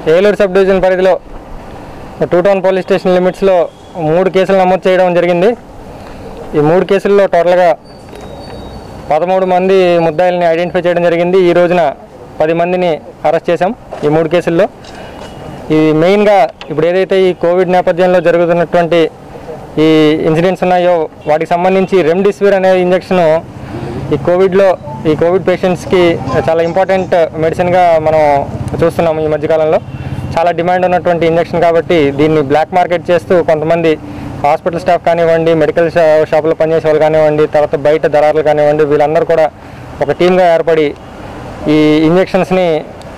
Eluru sub division పరిధిలో two town police station లిమిట్స్లో మూడు కేసులు నమోదు చేయడం జరిగింది ఈ మూడు కేసుల్లో టోటల్గా పదమూడు మంది ముద్దాయిల్ని ఐడెంటిఫై చేయడం జరిగింది ఈ రోజున పది మందిని అరెస్ట్ చేశాం ఈ మూడు కేసుల్లో ఈ మెయిన్గా ఇప్పుడు ఏదైతే ఈ కోవిడ్ నేపథ్యంలో జరుగుతున్నటువంటి ఈ ఇన్సిడెంట్స్ ఉన్నాయో వాటికి సంబంధించి రెమ్డెసివిర్ అనే ఇంజక్షను ఈ కోవిడ్లో ఈ కోవిడ్ పేషెంట్స్కి చాలా ఇంపార్టెంట్ మెడిసిన్గా మనం చూస్తున్నాము ఈ మధ్యకాలంలో చాలా డిమాండ్ ఉన్నటువంటి ఇంజక్షన్ కాబట్టి దీన్ని బ్లాక్ మార్కెట్ చేస్తూ కొంతమంది హాస్పిటల్ స్టాఫ్ కానివ్వండి మెడికల్ షా షాపులో పనిచేసే వాళ్ళు కానివ్వండి తర్వాత బయట దళారులు కానివ్వండి వీళ్ళందరూ కూడా ఒక టీమ్గా ఏర్పడి ఈ ఇంజెక్షన్స్ని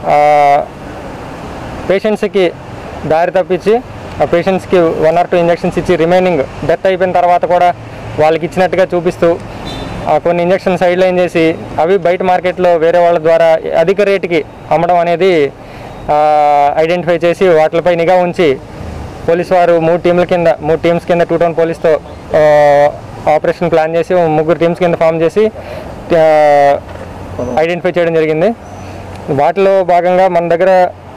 పేషెంట్స్కి దారి తప్పించి ఆ పేషెంట్స్కి వన్ ఆర్ టూ ఇంజెక్షన్స్ ఇచ్చి రిమైనింగ్ డెత్ అయిపోయిన తర్వాత కూడా వాళ్ళకి ఇచ్చినట్టుగా చూపిస్తూ ఆ కొన్ని ఇంజెక్షన్ సైడ్ లైన్ చేసి అవి బయట మార్కెట్లో వేరే వాళ్ళ ద్వారా అధిక రేటుకి అమ్మడం అనేది ఐడెంటిఫై చేసి వాటిపై నిఘా ఉంచి పోలీస్ వారు మూడు టీంల కింద మూడు టీమ్స్ కింద టూ టౌన్ పోలీస్తో ఆపరేషన్ ప్లాన్ చేసి ముగ్గురు టీమ్స్ కింద ఫామ్ చేసి ఐడెంటిఫై చేయడం జరిగింది వాటిలో భాగంగా మన దగ్గర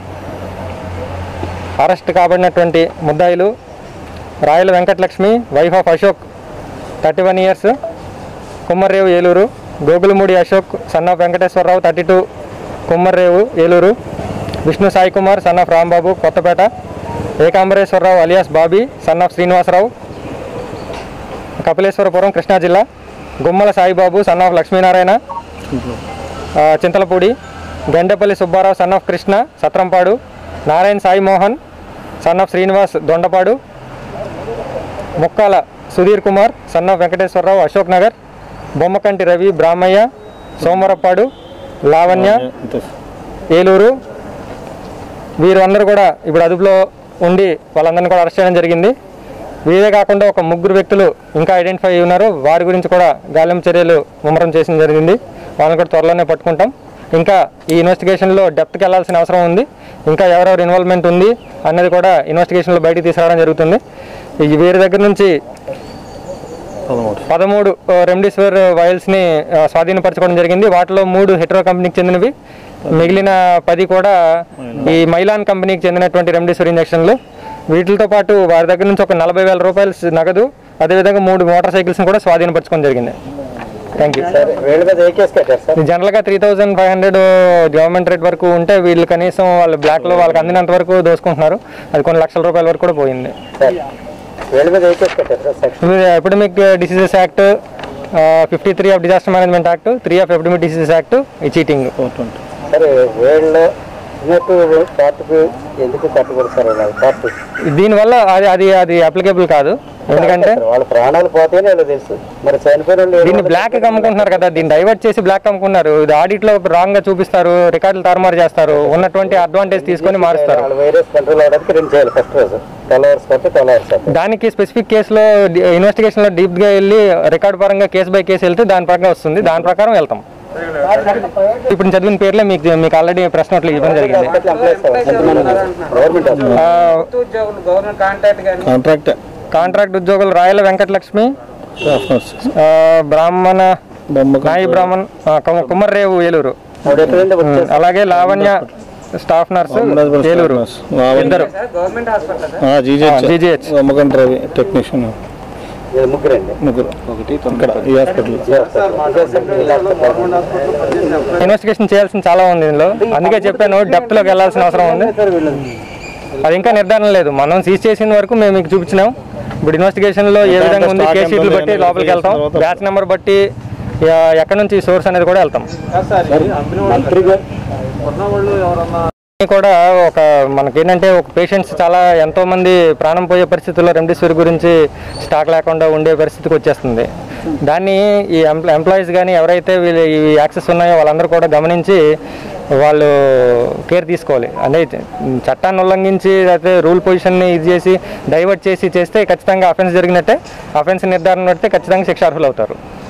అరెస్ట్ కాబడినటువంటి ముద్దాయిలు Rayala Venkatalakshmi wife of Ashok thirty one years Kummarrevu Eluru Gogulamudi Ashok son of Venkateswararao thirty two Kummarrevu Eluru Vishnu Sai Kumar son of Rambabu Kothapeta Ekambareswararao alias Bobby son of Srinivasarao Kapileswarapuram Krishna జిల్లా గుమ్మల సాయిబాబు సన్ ఆఫ్ లక్ష్మీనారాయణ ఆ, Chintalapudi Gandepalli Subbarao son of Krishna Satrampadu Narayana Sai Mohan son of Srinivas Dondapadu Mukkala Sudheer Kumar son of Venkateswararao Ashok Nagar Bommakanti Ravi బ్రాహ్మయ్య సోమరప్పాడు Lavanya Eluru వీరు అందరూ కూడా ఇప్పుడు అదుపులో ఉండి వాళ్ళందరినీ కూడా అరెస్ట్ చేయడం జరిగింది వీరే కాకుండా ఒక ముగ్గురు వ్యక్తులు ఇంకా ఐడెంటిఫై అయి ఉన్నారు వారి గురించి కూడా గాలింపు చర్యలు ముమ్మరం చేసిన జరిగింది వాళ్ళని కూడా త్వరలోనే పట్టుకుంటాం ఇంకా ఈ ఇన్వెస్టిగేషన్లో డెప్త్కి వెళ్ళాల్సిన అవసరం ఉంది ఇంకా ఎవరెవరు ఇన్వాల్వ్మెంట్ ఉంది అన్నది కూడా ఇన్వెస్టిగేషన్లో బయటికి తీసుకురావడం జరుగుతుంది ఈ వీరి దగ్గర నుంచి పదమూడు రెమ్డెసివిర్ వైల్స్ని ఆ, స్వాధీనపరచుకోవడం జరిగింది వాటిలో మూడు హెట్రో కంపెనీకి చెందినవి మిగిలిన పది కూడా ఈ మైలాన్ కంపెనీకి చెందినటువంటి రెమ్డెసివిర్ ఇంజక్షన్లు వీటితో పాటు వారి దగ్గర నుంచి ఒక నలభై వేల రూపాయలు నగదు అదేవిధంగా మూడు మోటార్ సైకిల్స్ని కూడా స్వాధీనపరచుకోవడం జరిగింది థ్యాంక్ యూ సార్ వీళ్ళ మీద ఏ కేసు కట్టారు సార్ జనరల్గా three thousand five hundred government rate వరకు ఉంటే వీళ్ళు కనీసం వాళ్ళు బ్లాక్లో వాళ్ళకి అందినంత వరకు దోసుకుంటున్నారు అది కొన్ని లక్షల రూపాయల వరకు కూడా పోయింది సార్ వీళ్ళ మీద ఏ కేసు కట్టారు sir section epidemic diseases act fifty three of disaster management act three of epidemic diseases act ఈ చీటింగ్ సరే వీళ్ళు ఉన్నట్టు పార్టీకి ఎందుకు కట్టకూడదు సార్ ఇలా పార్టీ దీనివల్ల అది అది అది అప్లికేబుల్ కాదు ఎందుకంటే వాళ్ళ ప్రాణాలు పోతేనే వాళ్ళకి తెలుసు మరి చనిపోయిన వాళ్ళు దీన్ని బ్లాక్ అమ్ముకుంటున్నారు కదా దీన్ని డైవర్ట్ చేసి బ్లాక్ అమ్ముకున్నారు ఇది ఆడిట్ లో రాంగ్ గా చూపిస్తారు రికార్డులు తారుమారు చేస్తారు ఉన్నటువంటి అడ్వాంటేజ్ తీసుకొని మారుస్తారు వాళ్ళ వైరస్ కంట్రోల్ అవడానికి రెండు చేయాలి ఫస్ట్ రోజు ట్వెల్వ్ అవర్స్ కంటే ట్వెల్వ్ అవర్స్ అంటే దానికి స్పెసిఫిక్ కేసులో ఇన్వెస్టిగేషన్ లో డీప్ గా వెళ్ళి రికార్డ్ పరంగా కేసు బై కేసు వెళ్తే దాని పరంగా వస్తుంది దాని ప్రకారం వెళ్తాం ఇప్పుడు నేను చదివిన పేర్లే మీకు మీకు ఆల్రెడీ ప్రశ్న నోట్లు ఇవ్వడం జరిగింది గవర్నమెంట్ హాస్పిటల్ ఆ, ఉద్యోగులు గవర్నమెంట్ కాంట్రాక్ట్ కానీ కాంట్రాక్ట్ కాంట్రాక్ట్ ఉద్యోగులు రాయల వెంకటలక్ష్మి ఆ, బ్రాహ్మణ నాయి బ్రాహ్మణ్ ఆ, కుమ- కుమ్మర్రేవు ఏలూరు మూడు ఎకరాలు ఉమ్, అలాగే లావణ్య స్టాఫ్ నర్సు ఏలూరు ఇద్దరు గవర్నమెంట్ హాస్పిటల్ జీజీహెచ్ జీజీహెచ్ అమ్మకంట రవి టెక్నీషియన్ ఇది ముగ్గురండి ముగ్గురు ఒకటి ఇక్కడ ఈ హాస్పిటల్ ఇన్వెస్టిగేషన్ చేయాల్సిన చాలా ఉంది ఇందులో అందుకే చెప్పాను డెప్త్ లోకి వెళ్ళాల్సిన అవసరం ఉంది అది ఇంకా నిర్ధారణ లేదు మనం సీజ్ చేసిన వరకు మేము మీకు చూపించినాం ఇప్పుడు ఇన్వెస్టిగేషన్ లో ఏ విధంగా ఉంది కేసు షీట్లు బట్టి లోపలికి వెళ్తాం బ్యాచ్ నెంబర్ బట్టి ఆ, ఎక్కడి నుంచి సోర్స్ అనేది కూడా వెళ్తాం మంత్రి గారు ఇది కూడా ఒక మనకేంటంటే ఒక పేషెంట్స్ చాలా ఎంతో మంది ప్రాణం పోయే పరిస్థితుల్లో రెమ్డెసివిర్ గురించి స్టాక్ లేకుండా ఉండే పరిస్థితికి వచ్చేస్తుంది దాన్ని ఈ ఎంప్లా ఎంప్లాయీస్ కానీ ఎవరైతే వీళ్ళు ఈ యాక్సెస్ ఉన్నాయో వాళ్ళందరూ కూడా గమనించి వాళ్ళు కేర్ తీసుకోవాలి అంటే చట్టాన్ని ఉల్లంఘించి లేకపోతే రూల్ పొజిషన్ని ఇది చేసి డైవర్ట్ చేసి చేస్తే ఖచ్చితంగా అఫెన్స్ జరిగినట్టే అఫెన్స్ నిర్ధారణ పడితే ఖచ్చితంగా శిక్షార్హులు అవుతారు